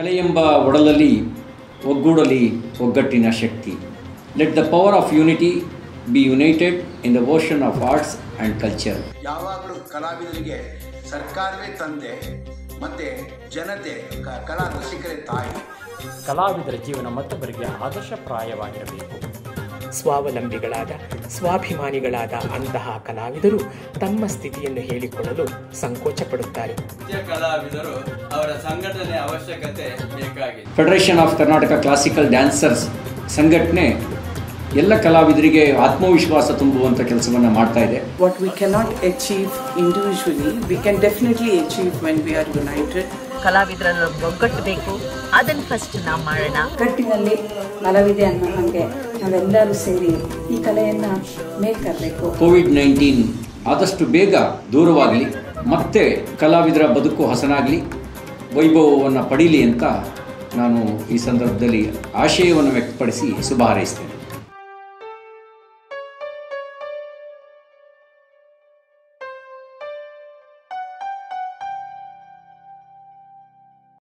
ಕಲೆ ಎಂಬ ಒಡಲಲ್ಲಿ ಒಗ್ಗೂಡಲಿ ಒಗ್ಗಟ್ಟಿನ ಶಕ್ತಿ let the power of unity be united in the ocean of arts and culture ಯಾವಾಗಲೂ ಕಲಾವಿದರಿಗೆ ಸರ್ಕಾರವೇ ತಂದೆ ಮತ್ತು ಜನತೆ ಕ- ಕಲಾ ರಸಿಕರೇ ತಾಯಿ ಕಲಾವಿದರ ಜೀವನ ಮತ್ತೊಬ್ಬರಿಗೆ ಆದರ್ಶಪ್ರಾಯವಾಗಿರಬೇಕು ಸ್ವಾವಲಂಬಿಗಳಾದ ಸ್ವಾಭಿಮಾನಿಗಳಾದ ಅಂತಹ ಕಲಾವಿದರು ತಮ್ಮ ಸ್ಥಿತಿಯನ್ನು ಹೇಳಿಕೊಳ್ಳಲು ಸಂಕೋಚ ಪಡುತ್ತಾರೆ ನೃತ್ಯ ಕಲಾವಿದರು ಅವರ ಸಂಘಟನೆ ಅವಶ್ಯಕತೆ ಬೇಕಾಗಿದೆ federation of Karnataka classical dancers ಸಂಘಟನೆ ಎಲ್ಲ ಕಲಾವಿದರಿಗೆ ಆತ್ಮವಿಶ್ವಾಸ ತುಂಬುವಂಥ ಕೆಲಸವನ್ನು ಮಾಡ್ತಾ ಇದೆ What we cannot achieve individually, we can definitely achieve when we are united. ಕಲಾವಿದರನ್ನು ಒಗ್ಗಟ್ಟು ಬೇಕು ಅದನ್ನು ಫಸ್ಟ್ ನಾವು ಮಾಡೋಣ ಒಗ್ಗಟ್ಟಿನಲ್ಲಿ ಬಲವಿದೆ ಅನ್ನೋ ಹಾಗೆ ನಾವೆಲ್ಲರೂ ಸೇರಿ ಈ ಕಲೆಯನ್ನು ಮೇಲ್ತರಬೇಕು ಕೋವಿಡ್ ನೈನ್ಟೀನ್ ಆದಷ್ಟು ಬೇಗ ದೂರವಾಗಲಿ ಮತ್ತೆ ಕಲಾವಿದರ ಬದುಕು ಹಸನಾಗಲಿ ವೈಭವವನ್ನು ಪಡೀಲಿ ಅಂತ ನಾನು ಈ ಸಂದರ್ಭದಲ್ಲಿ ಆಶಯವನ್ನು ವ್ಯಕ್ತಪಡಿಸಿ ಶುಭ ಹಾರೈಸ್ತೇನೆ